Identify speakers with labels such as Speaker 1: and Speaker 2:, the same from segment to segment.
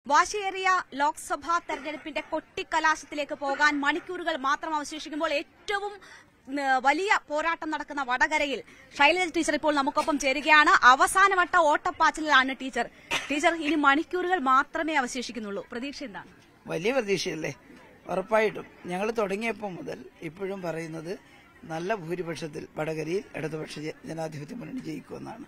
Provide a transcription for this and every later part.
Speaker 1: വാശിയേറിയ ലോക്സഭാ തെരഞ്ഞെടുപ്പിന്റെ കൊട്ടിക്കലാശത്തിലേക്ക് പോകാൻ മണിക്കൂറുകൾ മാത്രം അവശേഷിക്കുമ്പോൾ ഏറ്റവും ഉം, വലിയ പോരാട്ടം നടക്കുന്ന വടകരയിൽ ശൈലജ ടീച്ചർ ഇപ്പോൾ നമുക്കൊപ്പം ചേരുകയാണ് അവസാനവട്ട ഓട്ടപ്പാച്ചിലാണ് ടീച്ചർ ടീച്ചർ ഇനി മണിക്കൂറുകൾ മാത്രമേ അവശേഷിക്കുന്നുള്ളൂ പ്രതീക്ഷ എന്താണ്
Speaker 2: വലിയ പ്രതീക്ഷയല്ലേ ഉറപ്പായിട്ടും ഞങ്ങൾ തുടങ്ങിയപ്പോൾ മുതൽ ഇപ്പോഴും പറയുന്നത് നല്ല ഭൂരിപക്ഷത്തിൽ വടകരയിൽ ഇടതുപക്ഷ ജ- ജനാധിപത്യ മുന്നണി ജയിക്കുമെന്നാണ്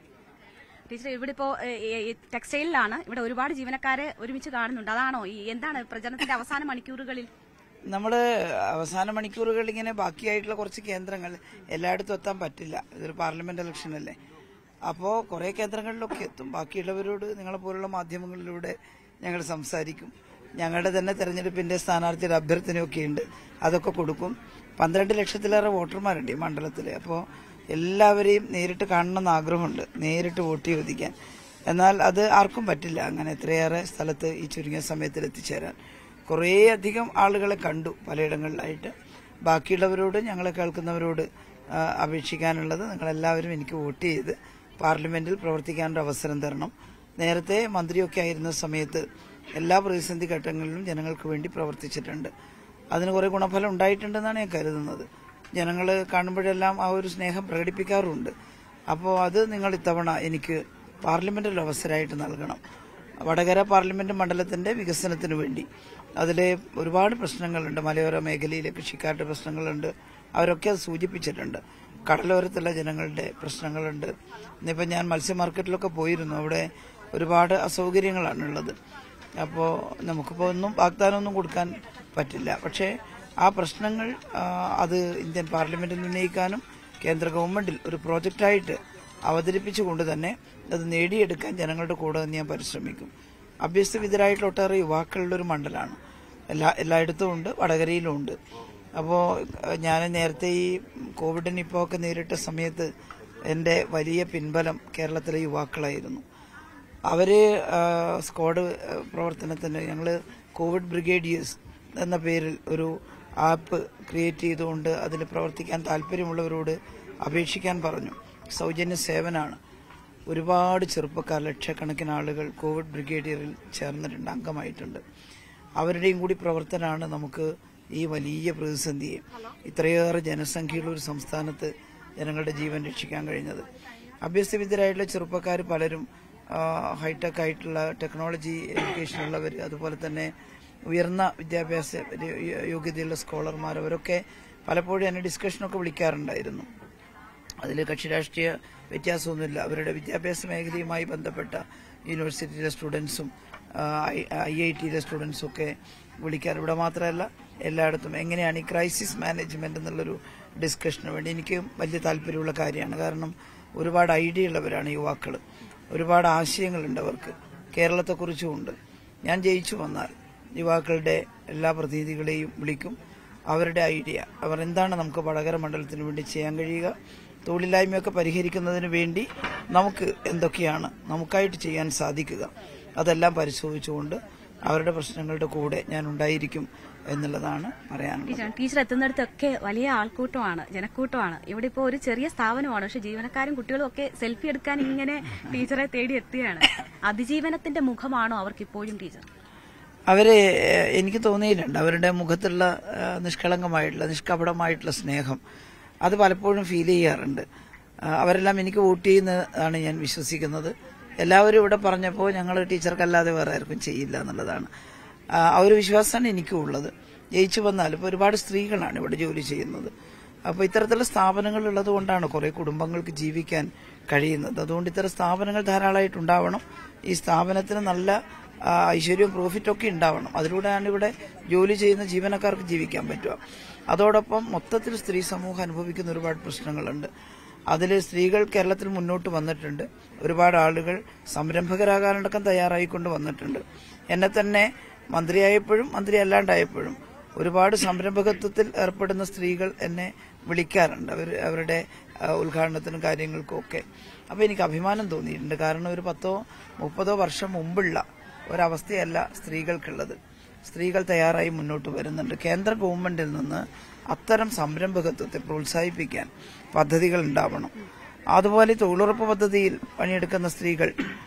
Speaker 1: ടീച്ചർ ഇവിടെ ഇപ്പോ ടെക്സ്റ്റൈലിലാണ് ഇവിടെ ഒരുപാട് ജീവനക്കാരെ ഒരുമിച്ച് കാണുന്നുണ്ട് അതാണോ ഈ എന്താണ് പ്രചരണത്തിന്റെ അവസാന മണിക്കൂറുകളിൽ
Speaker 2: നമ്മൾ അവസാന മണിക്കൂറുകൾ ഇങ്ങനെ ബാക്കിയായിട്ടുള്ള കുറച്ച് കേന്ദ്രങ്ങൾ എല്ലായിടത്തും എത്താൻ പറ്റില്ല ഇതൊരു പാർലമെന്റ് ഇലക്ഷൻ അല്ലേ അപ്പോൾ കുറേ കേന്ദ്രങ്ങളിലൊക്കെ എത്തും ബാക്കിയുള്ളവരോട് നിങ്ങളെ പോലുള്ള മാധ്യമങ്ങളിലൂടെ ഞങ്ങൾ സംസാരിക്കും ഞങ്ങളുടെ തന്നെ തെരഞ്ഞെടുപ്പിന്റെ സ്ഥാനാർത്ഥിയുടെ അഭ്യർത്ഥനയൊക്കെ ഉണ്ട് അതൊക്കെ കൊടുക്കും പന്ത്രണ്ട് ലക്ഷത്തിലേറെ വോട്ടർമാരുണ്ട് ഈ മണ്ഡലത്തിൽ അപ്പോൾ എല്ലാവരെയും നേരിട്ട് കാണണമെന്ന് ആഗ്രഹമുണ്ട് നേരിട്ട് വോട്ട് ചോദിക്കാൻ എന്നാൽ അത് ആർക്കും പറ്റില്ല അങ്ങനെ എത്രയേറെ സ്ഥലത്ത് ഈ ചുരുങ്ങിയ സമയത്തിൽ എത്തിച്ചേരാൻ കുറേയധികം ആളുകളെ കണ്ടു പലയിടങ്ങളിലായിട്ട് ബാക്കിയുള്ളവരോട് ഞങ്ങളെ കേൾക്കുന്നവരോട് ആ, അപേക്ഷിക്കാനുള്ളത് നിങ്ങളെല്ലാവരും എനിക്ക് വോട്ട് ചെയ്ത് പാർലമെന്റിൽ പ്രവർത്തിക്കാനൊരു അവസരം തരണം നേരത്തെ മന്ത്രിയൊക്കെ ആയിരുന്ന സമയത്ത് എല്ലാ പ്രതിസന്ധി ഘട്ടങ്ങളിലും ജനങ്ങൾക്ക് വേണ്ടി പ്രവർത്തിച്ചിട്ടുണ്ട് അതിന് കുറെ ഗുണഫലം ഉണ്ടായിട്ടുണ്ടെന്നാണ് ഞാൻ കരുതുന്നത് ജനങ്ങൾ കാണുമ്പോഴെല്ലാം ആ ഒരു സ്നേഹം പ്രകടിപ്പിക്കാറുമുണ്ട് അപ്പോൾ അത് നിങ്ങൾ ഇത്തവണ എനിക്ക് പാർലമെന്റിൽ അവസരമായിട്ട് നൽകണം വടകര പാർലമെന്റ് മണ്ഡലത്തിന്റെ വികസനത്തിന് വേണ്ടി അതിലെ ഒരുപാട് പ്രശ്നങ്ങളുണ്ട് മലയോര മേഖലയിലെ കൃഷിക്കാരുടെ പ്രശ്നങ്ങളുണ്ട് അവരൊക്കെ അത് സൂചിപ്പിച്ചിട്ടുണ്ട് കടലോരത്തുള്ള ജനങ്ങളുടെ പ്രശ്നങ്ങളുണ്ട് ഇന്നിപ്പോൾ ഞാൻ മത്സ്യ മാർക്കറ്റിലൊക്കെ പോയിരുന്നു അവിടെ ഒരുപാട് അസൗകര്യങ്ങളാണുള്ളത് അപ്പോൾ നമുക്കിപ്പോൾ ഒന്നും വാഗ്ദാനമൊന്നും കൊടുക്കാൻ പറ്റില്ല പക്ഷേ ആ പ്രശ്നങ്ങൾ ആ, അത് ഇന്ത്യൻ പാർലമെന്റിൽ ഉന്നയിക്കാനും കേന്ദ്ര ഗവൺമെന്റിൽ ഒരു പ്രോജക്റ്റായിട്ട് അവതരിപ്പിച്ചുകൊണ്ട് തന്നെ അത് നേടിയെടുക്കാൻ ജനങ്ങളുടെ കൂടെ നിന്ന് ഞാൻ പരിശ്രമിക്കും അഭ്യസ്തവിധരായിട്ടുള്ള ഒട്ടേറെ യുവാക്കളുടെ ഒരു മണ്ഡലമാണ് എല്ലാ എല്ലായിടത്തും ഉണ്ട് വടകരയിലും ഉണ്ട് അപ്പോൾ ഞാൻ നേരത്തെ ഈ കോവിഡ് നിപ്പ ഒക്കെ നേരിട്ട സമയത്ത് എൻ്റെ വലിയ പിൻബലം കേരളത്തിലെ യുവാക്കളായിരുന്നു അവര് ആ, സ്ക്വാഡ് ആ, പ്രവർത്തനത്തിന് ഞങ്ങൾ കോവിഡ് ബ്രിഗേഡിയേഴ്സ് എന്ന പേരിൽ ഒരു ആപ്പ് ക്രിയേറ്റ് ചെയ്തുകൊണ്ട് അതിൽ പ്രവർത്തിക്കാൻ താല്പര്യമുള്ളവരോട് അപേക്ഷിക്കാൻ പറഞ്ഞു സൗജന്യ സേവനാണ് ഒരുപാട് ചെറുപ്പക്കാർ ലക്ഷക്കണക്കിന് ആളുകൾ കോവിഡ് ബ്രിഗേഡിയറിൽ ചേർന്നിട്ടുണ്ട് അംഗമായിട്ടുണ്ട് അവരുടെയും കൂടി പ്രവർത്തനമാണ് നമുക്ക് ഈ വലിയ പ്രതിസന്ധിയെ ഇത്രയേറെ ജനസംഖ്യയുള്ള ഒരു സംസ്ഥാനത്ത് ജനങ്ങളുടെ ജീവൻ രക്ഷിക്കാൻ കഴിഞ്ഞത് അഭ്യസ്തവിദ്യരായിട്ടുള്ള ചെറുപ്പക്കാർ പലരും ആ, ഹൈടെക് ആയിട്ടുള്ള ടെക്നോളജി എഡ്യൂക്കേഷൻ ഉള്ളവർ അതുപോലെ തന്നെ ഉയർന്ന വിദ്യാഭ്യാസ യോ- യോഗ്യതയുള്ള സ്കോളർമാർ അവരൊക്കെ പലപ്പോഴും എന്നെ ഡിസ്കഷനൊക്കെ വിളിക്കാറുണ്ടായിരുന്നു അതിൽ കക്ഷി രാഷ്ട്രീയ വ്യത്യാസമൊന്നുമില്ല അവരുടെ വിദ്യാഭ്യാസ മേഖലയുമായി ബന്ധപ്പെട്ട യൂണിവേഴ്സിറ്റിയിലെ സ്റ്റുഡൻസും ഐ ഐ ടിയിലെ സ്റ്റുഡൻസും ഒക്കെ വിളിക്കാൻ ഇവിടെ മാത്രമല്ല എല്ലായിടത്തും എങ്ങനെയാണ് ഈ ക്രൈസിസ് മാനേജ്മെന്റ് എന്നുള്ളൊരു ഡിസ്കഷന് വേണ്ടി എനിക്ക് വലിയ താല്പര്യമുള്ള കാര്യമാണ് കാരണം ഒരുപാട് ഐഡിയ ഉള്ളവരാണ് യുവാക്കൾ ഒരുപാട് ആശയങ്ങളുണ്ട് അവർക്ക് കേരളത്തെക്കുറിച്ചും ഉണ്ട് ഞാൻ ജയിച്ചു വന്നാൽ യുവാക്കളുടെ എല്ലാ പ്രതിനിധികളെയും വിളിക്കും അവരുടെ ഐഡിയ അവർ എന്താണ് നമുക്ക് വടകര മണ്ഡലത്തിന് വേണ്ടി ചെയ്യാൻ കഴിയുക തൊഴിലില്ലായ്മയൊക്കെ പരിഹരിക്കുന്നതിന് വേണ്ടി നമുക്ക് എന്തൊക്കെയാണ് നമുക്കായിട്ട് ചെയ്യാൻ സാധിക്കുക അതെല്ലാം പരിശോധിച്ചുകൊണ്ട് അവരുടെ പ്രശ്നങ്ങളുടെ കൂടെ ഞാൻ ഉണ്ടായിരിക്കും എന്നുള്ളതാണ് പറയാനുള്ളത്
Speaker 1: ടീച്ചർ ടീച്ചർ എത്തുന്നിടത്തൊക്കെ വലിയ ആൾക്കൂട്ടമാണ് ജനക്കൂട്ടമാണ് ഇവിടെ ഇപ്പോൾ ഒരു ചെറിയ സ്ഥാപനമാണ് പക്ഷെ ജീവനക്കാരും കുട്ടികളും ഒക്കെ സെൽഫി എടുക്കാൻ ഇങ്ങനെ ടീച്ചറെ തേടി എത്തുകയാണ് അതിജീവനത്തിന്റെ മുഖമാണോ അവർക്ക് ഇപ്പോഴും ടീച്ചർ
Speaker 2: അവരെ ഏഹ്, എനിക്ക് തോന്നിയിട്ടുണ്ട് അവരുടെ മുഖത്തുള്ള ഏഹ്, നിഷ്കളങ്കമായിട്ടുള്ള നിഷ്കപടമായിട്ടുള്ള സ്നേഹം അത് പലപ്പോഴും ഫീൽ ചെയ്യാറുണ്ട് ആ, അവരെല്ലാം എനിക്ക് വോട്ട് ചെയ്യുന്നതാണ് ഞാൻ വിശ്വസിക്കുന്നത് എല്ലാവരും ഇവിടെ പറഞ്ഞപ്പോൾ ഞങ്ങൾ ടീച്ചർക്കല്ലാതെ വേറെ ആർക്കും ചെയ്യില്ല എന്നുള്ളതാണ് ആ ആ ഒരു വിശ്വാസമാണ് എനിക്കും ഉള്ളത് ജയിച്ചു വന്നാൽ ഇപ്പോൾ ഒരുപാട് സ്ത്രീകളാണ് ഇവിടെ ജോലി ചെയ്യുന്നത് അപ്പോൾ ഇത്തരത്തിലുള്ള സ്ഥാപനങ്ങൾ ഉള്ളത് കൊണ്ടാണ് കുറെ കുടുംബങ്ങൾക്ക് ജീവിക്കാൻ കഴിയുന്നത് അതുകൊണ്ട് ഇത്തരം സ്ഥാപനങ്ങൾ ധാരാളമായിട്ട് ഉണ്ടാവണം ഈ സ്ഥാപനത്തിന് നല്ല ആ, ഐശ്വര്യവും പ്രോഫിറ്റും ഒക്കെ ഉണ്ടാവണം അതിലൂടെയാണ് ഇവിടെ ജോലി ചെയ്യുന്ന ജീവനക്കാർക്ക് ജീവിക്കാൻ പറ്റുക അതോടൊപ്പം മൊത്തത്തിൽ സ്ത്രീ സമൂഹം അനുഭവിക്കുന്ന ഒരുപാട് പ്രശ്നങ്ങളുണ്ട് അതിൽ സ്ത്രീകൾ കേരളത്തിൽ മുന്നോട്ട് വന്നിട്ടുണ്ട് ഒരുപാട് ആളുകൾ സംരംഭകരാകാനടക്കം തയ്യാറായിക്കൊണ്ട് വന്നിട്ടുണ്ട് എന്നെ തന്നെ മന്ത്രിയായപ്പോഴും മന്ത്രി അല്ലാണ്ടായപ്പോഴും ഒരുപാട് സംരംഭകത്വത്തിൽ ഏർപ്പെടുന്ന സ്ത്രീകൾ എന്നെ വിളിക്കാറുണ്ട് അവർ അവരുടെ ആ, ഉദ്ഘാടനത്തിനും കാര്യങ്ങൾക്കും ഒക്കെ അപ്പോൾ എനിക്ക് അഭിമാനം തോന്നിയിട്ടുണ്ട് കാരണം ഒരു പത്തോ മുപ്പതോ വർഷം മുമ്പുള്ള ഒരവസ്ഥയല്ല സ്ത്രീകൾക്കുള്ളത് സ്ത്രീകൾ തയ്യാറായി മുന്നോട്ട് വരുന്നുണ്ട് കേന്ദ്ര ഗവൺമെന്റിൽ നിന്ന് അത്തരം സംരംഭകത്വത്തെ പ്രോത്സാഹിപ്പിക്കാൻ പദ്ധതികൾ ഉണ്ടാവണം അതുപോലെ തൊഴിലുറപ്പ് പദ്ധതിയിൽ പണിയെടുക്കുന്ന സ്ത്രീകൾ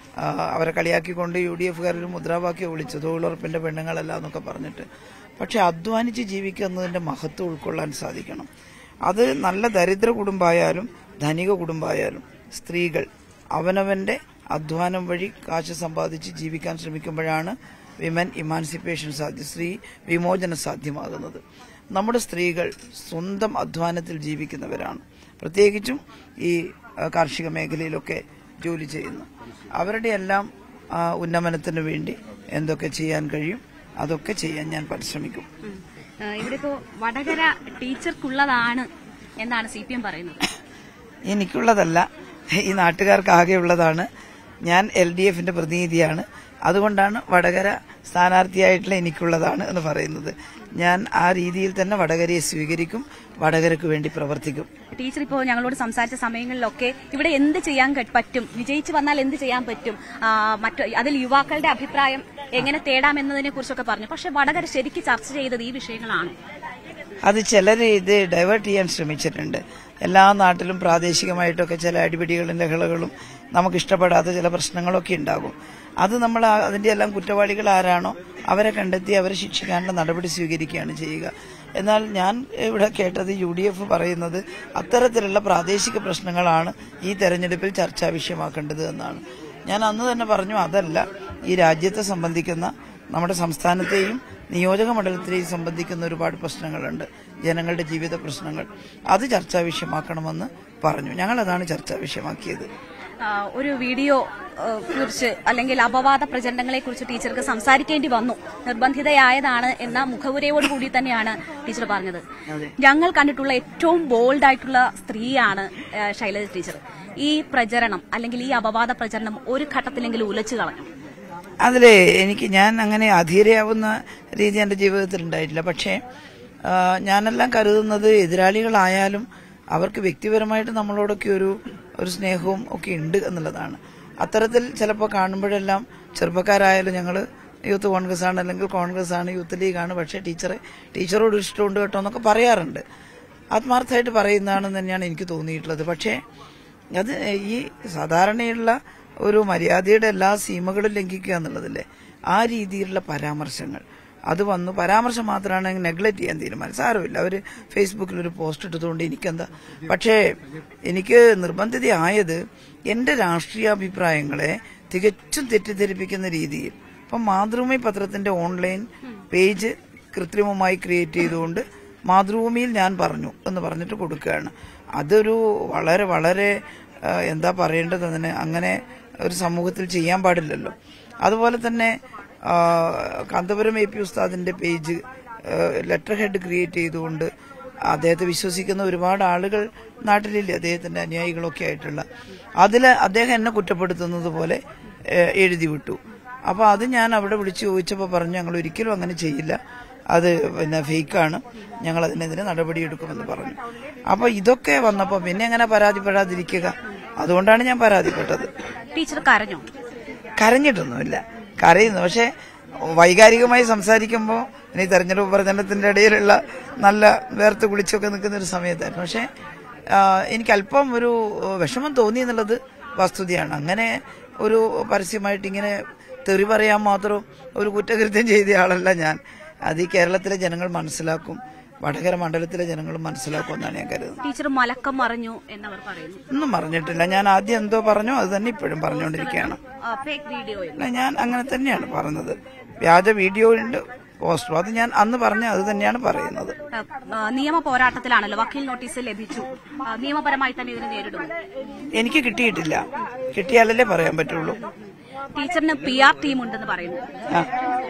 Speaker 2: ആ, അവരെ കളിയാക്കിക്കൊണ്ട് യു ഡി എഫുകാർ ഒരു മുദ്രാവാക്യം വിളിച്ചു തൊഴിലുറപ്പിന്റെ പെണ്ണുങ്ങളല്ല എന്നൊക്കെ പറഞ്ഞിട്ട് പക്ഷെ അധ്വാനിച്ച് ജീവിക്കുക എന്നതിന്റെ മഹത്വം ഉൾക്കൊള്ളാൻ സാധിക്കണം അത് നല്ല ദരിദ്ര കുടുംബമായാലും ധനിക കുടുംബമായാലും സ്ത്രീകൾ അവനവന്റെ അധ്വാനം വഴി കാശ് സമ്പാദിച്ച് ജീവിക്കാൻ ശ്രമിക്കുമ്പോഴാണ് വിമൻ ഇമാൻസിപ്പേഷൻ സാധ്യ സ്ത്രീ വിമോചനം സാധ്യമാകുന്നത് നമ്മുടെ സ്ത്രീകൾ സ്വന്തം അധ്വാനത്തിൽ ജീവിക്കുന്നവരാണ് പ്രത്യേകിച്ചും ഈ ആ, കാർഷിക മേഖലയിലൊക്കെ ജോലി ചെയ്യുന്നു അവരുടെ എല്ലാം ആ, ഉന്നമനത്തിന് വേണ്ടി എന്തൊക്കെ ചെയ്യാൻ കഴിയും അതൊക്കെ ചെയ്യാൻ ഞാൻ പരിശ്രമിക്കും
Speaker 1: ഇവിടെ ഇപ്പോ വടകര ടീച്ചർക്കുള്ളതാണ് എന്നാണ് സി പി എം പറയുന്നത്
Speaker 2: എനിക്കുള്ളതല്ല ഈ നാട്ടുകാർക്ക് ആകെയുള്ളതാണ് ഞാൻ എൽ ഡി എഫിന്റെ പ്രതിനിധിയാണ് അതുകൊണ്ടാണ് വടകര സ്ഥാനാർത്ഥിയായിട്ടുള്ള എനിക്കുള്ളതാണ് എന്ന് പറയുന്നത് ഞാൻ ആ രീതിയിൽ തന്നെ വടകരയെ സ്വീകരിക്കും വടകരയ്ക്ക് വേണ്ടി പ്രവർത്തിക്കും
Speaker 1: ടീച്ചർ ഇപ്പോൾ ഞങ്ങളോട് സംസാരിച്ച സമയങ്ങളിലൊക്കെ ഇവിടെ എന്ത് ചെയ്യാൻ ക- പറ്റും വിജയിച്ചു വന്നാൽ എന്ത് ചെയ്യാൻ പറ്റും ആ, മറ്റു അതിൽ യുവാക്കളുടെ അഭിപ്രായം എങ്ങനെ തേടാം എന്നതിനെ കുറിച്ചൊക്കെ പറഞ്ഞു പക്ഷെ വടകര ശരിക്ക് ചർച്ച ചെയ്തത് ഈ വിഷയങ്ങളാണ്
Speaker 2: അത് ചിലർ ഇത് ഡൈവേർട്ട് ചെയ്യാൻ ശ്രമിച്ചിട്ടുണ്ട് എല്ലാ നാട്ടിലും പ്രാദേശികമായിട്ടൊക്കെ ചില അടിപിടികളും ലഹളകളും നമുക്ക് ഇഷ്ടപ്പെടാത്ത ചില പ്രശ്നങ്ങളൊക്കെ ഉണ്ടാകും അത് നമ്മൾ ആ- അതിന്റെ എല്ലാം കുറ്റവാളികൾ ആരാണോ അവരെ കണ്ടെത്തി അവരെ ശിക്ഷിക്കാനുള്ള നടപടി സ്വീകരിക്കുകയാണ് ചെയ്യുക എന്നാൽ ഞാൻ ഇവിടെ കേട്ടത് യു ഡി എഫ് പറയുന്നത് അത്തരത്തിലുള്ള പ്രാദേശിക പ്രശ്നങ്ങളാണ് ഈ തെരഞ്ഞെടുപ്പിൽ ചർച്ചാ വിഷയമാക്കേണ്ടത് എന്നാണ് ഞാൻ അന്ന് തന്നെ പറഞ്ഞു അതല്ല ഈ രാജ്യത്തെ സംബന്ധിക്കുന്ന നമ്മുടെ സംസ്ഥാനത്തെയും നിയോജക മണ്ഡലത്തെയും സംബന്ധിക്കുന്ന ഒരുപാട് പ്രശ്നങ്ങളുണ്ട് ജനങ്ങളുടെ ജീവിത പ്രശ്നങ്ങൾ അത് ചർച്ചാ വിഷയമാക്കണമെന്ന് പറഞ്ഞു ഞങ്ങൾ അതാണ് ചർച്ചാ വിഷയമാക്കിയത്
Speaker 1: ആ, ഒരു വീഡിയോ ആ, കുറിച്ച് അല്ലെങ്കിൽ അപവാദ പ്രചരണങ്ങളെ കുറിച്ച് ടീച്ചർക്ക് സംസാരിക്കേണ്ടി വന്നു നിർബന്ധിതയായതാണ് എന്ന മുഖവുരയോട് കൂടി തന്നെയാണ് ടീച്ചർ പറഞ്ഞത് ഞങ്ങൾ കണ്ടിട്ടുള്ള ഏറ്റവും ബോൾഡ് ആയിട്ടുള്ള സ്ത്രീയാണ് ആ, ശൈലജ ടീച്ചർ ഈ പ്രചരണം അല്ലെങ്കിൽ ഈ അപവാദ പ്രചരണം ഒരു ഘട്ടത്തിലെങ്കിലും ഉലച്ചു കളഞ്ഞു
Speaker 2: അതില് എനിക്ക് ഞാൻ അങ്ങനെ അധീരയാവുന്ന രീതി എന്റെ ജീവിതത്തിൽ ഉണ്ടായിട്ടില്ല പക്ഷേ ആ, ഞാനെല്ലാം കരുതുന്നത് എതിരാളികളായാലും അവർക്ക് വ്യക്തിപരമായിട്ട് നമ്മളോടൊക്കെ ഒരു ഒരു സ്നേഹവും ഒക്കെ ഉണ്ട് എന്നുള്ളതാണ് അത്തരത്തിൽ ചിലപ്പോൾ കാണുമ്പോഴെല്ലാം ചെറുപ്പക്കാരായാലും ഞങ്ങൾ യൂത്ത് കോൺഗ്രസ് ആണ് അല്ലെങ്കിൽ കോൺഗ്രസ് ആണ് യൂത്ത് ലീഗാണ് പക്ഷേ ടീച്ചറെ ടീച്ചറോട് ഇഷ്ടമുണ്ട് കേട്ടോ എന്നൊക്കെ പറയാറുണ്ട് ആത്മാർത്ഥമായിട്ട് പറയുന്നതാണെന്ന് തന്നെയാണ് എനിക്ക് തോന്നിയിട്ടുള്ളത് പക്ഷേ അത് ഈ സാധാരണയുള്ള ഒരു മര്യാദയുടെ എല്ലാ സീമകളും ലംഘിക്കുക എന്നുള്ളതല്ലേ ആ രീതിയിലുള്ള പരാമർശങ്ങൾ അത് വന്നു പരാമർശം മാത്രമാണ് നെഗ്ലക്ട് ചെയ്യാൻ തീരുമാനം സാരമില്ല അവര് ഫേസ്ബുക്കിൽ ഒരു പോസ്റ്റ് ഇട്ടതുകൊണ്ട് എനിക്കെന്താ പക്ഷേ എനിക്ക് നിർബന്ധിതയായത് എന്റെ രാഷ്ട്രീയാഭിപ്രായങ്ങളെ തികച്ചും തെറ്റിദ്ധരിപ്പിക്കുന്ന രീതിയിൽ ഇപ്പം മാതൃഭൂമി പത്രത്തിന്റെ ഓൺലൈൻ പേജ് കൃത്രിമമായി ക്രിയേറ്റ് ചെയ്തുകൊണ്ട് മാതൃഭൂമിയിൽ ഞാൻ പറഞ്ഞു എന്ന് പറഞ്ഞിട്ട് കൊടുക്കുകയാണ് അതൊരു വളരെ വളരെ ആ, എന്താ പറയേണ്ടത് അതിന് അങ്ങനെ ഒരു സമൂഹത്തിൽ ചെയ്യാൻ പാടില്ലല്ലോ അതുപോലെ തന്നെ ആ, കാന്തപുരം എ പി ഉസ്താദിന്റെ പേജ് ലെറ്റർ ഹെഡ് ക്രിയേറ്റ് ചെയ്തുകൊണ്ട് അദ്ദേഹത്തെ വിശ്വസിക്കുന്ന ഒരുപാട് ആളുകൾ നാട്ടിലില്ലേ അദ്ദേഹത്തിന്റെ അനുയായികളൊക്കെ ആയിട്ടുള്ള അതിൽ അദ്ദേഹം എന്നെ കുറ്റപ്പെടുത്തുന്നത് പോലെ ഏഹ്, എഴുതി വിട്ടു അപ്പൊ അത് ഞാൻ അവിടെ വിളിച്ചു ചോദിച്ചപ്പോൾ പറഞ്ഞു ഞങ്ങൾ ഒരിക്കലും അങ്ങനെ ചെയ്യില്ല അത് പിന്നെ ഫേക്കാണ് ഞങ്ങൾ അതിനെതിരെ നടപടിയെടുക്കുമെന്ന് പറഞ്ഞു അപ്പൊ ഇതൊക്കെ വന്നപ്പോൾ പിന്നെ എങ്ങനെ പരാതിപ്പെടാതിരിക്കുക അതുകൊണ്ടാണ് ഞാൻ പരാതിപ്പെട്ടത്
Speaker 1: ടീച്ചർ കരഞ്ഞോ
Speaker 2: കരഞ്ഞിട്ടൊന്നുമില്ല കരയുന്നു പക്ഷെ വൈകാരികമായി സംസാരിക്കുമ്പോൾ ഇനി തെരഞ്ഞെടുപ്പ് പ്രചരണത്തിന്റെ ഇടയിലുള്ള നല്ല വേർത്ത് കുളിച്ചൊക്കെ നിൽക്കുന്ന ഒരു സമയത്തായിരുന്നു പക്ഷെ ആ, എനിക്ക് അല്പം ഒരു വിഷമം തോന്നി എന്നുള്ളത് വസ്തുതയാണ് അങ്ങനെ ഒരു പരസ്യമായിട്ട് ഇങ്ങനെ തെറി പറയാൻ മാത്രം ഒരു കുറ്റകൃത്യം ചെയ്ത ആളല്ല ഞാൻ അത് ഈ കേരളത്തിലെ ജനങ്ങൾ മനസ്സിലാക്കും വടകര മണ്ഡലത്തിലെ ജനങ്ങളും മനസ്സിലാക്കും എന്നാണ് ഞാൻ കരുതുന്നത്
Speaker 1: ടീച്ചർ മലക്കം മറിഞ്ഞു എന്നവർ പറയുന്നു
Speaker 2: ഒന്നും പറഞ്ഞിട്ടില്ല ഞാൻ ആദ്യം എന്തോ പറഞ്ഞു അത് തന്നെ ഇപ്പോഴും പറഞ്ഞുകൊണ്ടിരിക്കുകയാണ്
Speaker 1: ഫേക്ക് വീഡിയോ
Speaker 2: അല്ല, ഞാൻ അങ്ങനെ തന്നെയാണ് പറഞ്ഞത് വ്യാജ വീഡിയോ ഉണ്ട് പോസ്റ്ററും അത് ഞാൻ അന്ന് പറഞ്ഞ അത് തന്നെയാണ് പറയുന്നത്
Speaker 1: നിയമ പോരാട്ടത്തിലാണല്ലോ വക്കീൽ നോട്ടീസ് ലഭിച്ചു ആ, നിയമപരമായി തന്നെ ഇതിനെ നേരിടും
Speaker 2: എനിക്ക് കിട്ടിയിട്ടില്ല കിട്ടിയാലല്ലേ പറയാൻ പറ്റുള്ളൂ
Speaker 1: ടീച്ചറിന് പി ആർ ടീം ഉണ്ടെന്ന് പറയുന്നു
Speaker 2: ആ.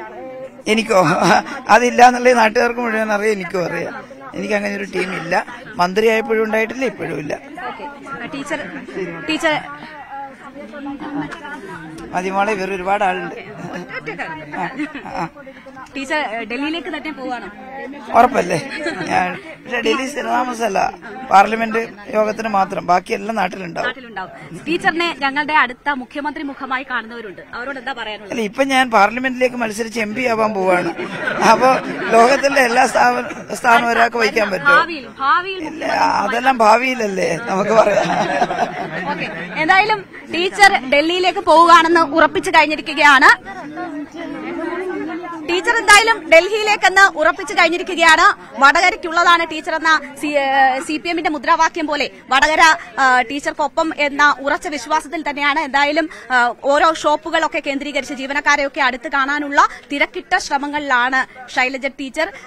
Speaker 2: എനിക്കോ അതില്ല എന്നുള്ളത് നാട്ടുകാർക്ക് മുഴുവൻ അറിയാം എനിക്കും അറിയാം എനിക്ക് അങ്ങനെ ഒരു ടീം ഇല്ല മന്ത്രിയായപ്പോഴും ഉണ്ടായിട്ടില്ല ഇപ്പോഴും ഇല്ല
Speaker 1: ഓക്കെ ടീച്ചർ ടീച്ചർ
Speaker 2: മതിമോളെ വേറെ ഒരുപാട് ആളുണ്ട് ആ, ആ.
Speaker 1: ടീച്ചർ ഏഹ്, ഡൽഹിയിലേക്ക് തന്നെ പോവാണോ
Speaker 2: ഉറപ്പല്ലേ ഞാൻ പക്ഷെ ഡൽഹി സ്ഥിരതാമസമല്ല പാർലമെന്റ് യോഗത്തിന് മാത്രം ബാക്കിയെല്ലാം നാട്ടിലുണ്ടാവും
Speaker 1: നാട്ടിലുണ്ടാവും ടീച്ചറിനെ ഞങ്ങളുടെ അടുത്ത മുഖ്യമന്ത്രി മുഖമായി കാണുന്നവരുണ്ട് അവരോട് എന്താ പറയാനുള്ളത്
Speaker 2: അല്ല ഇപ്പൊ ഞാൻ പാർലമെന്റിലേക്ക് മത്സരിച്ച് എം പി ആവാൻ പോവാണ് അപ്പൊ ലോകത്തിന്റെ എല്ലാ സ്ഥാപന സ്ഥാനം ഒരാൾക്ക് വഹിക്കാൻ പറ്റുമോ
Speaker 1: ഭാവിയിൽ ഭാവിയിൽ
Speaker 2: ഇല്ല, അതെല്ലാം ഭാവിയിലല്ലേ നമുക്ക് പറയാം
Speaker 1: ഓക്കെ എന്തായാലും ടീച്ചർ ഡൽഹിയിലേക്ക് പോവുകയാണെന്ന് എന്ന് ഉറപ്പിച്ചു കഴിഞ്ഞിരിക്കുകയാണ് ടീച്ചർ എന്തായാലും ഡൽഹിയിലേക്കെന്ന് ഉറപ്പിച്ചു കഴിഞ്ഞിരിക്കുകയാണ് വടകരയ്ക്കുള്ളതാണ് ടീച്ചർ എന്ന സി പി എമ്മിന്റെ മുദ്രാവാക്യം പോലെ വടകര ആ, ടീച്ചർക്കൊപ്പം എന്ന ഉറച്ച വിശ്വാസത്തിൽ തന്നെയാണ് എന്തായാലും ആ, ഓരോ ഷോപ്പുകളൊക്കെ കേന്ദ്രീകരിച്ച് ജീവനക്കാരെയൊക്കെ അടുത്ത് കാണാനുള്ള തിരക്കിട്ട ശ്രമങ്ങളിലാണ് ശൈലജ ടീച്ചർ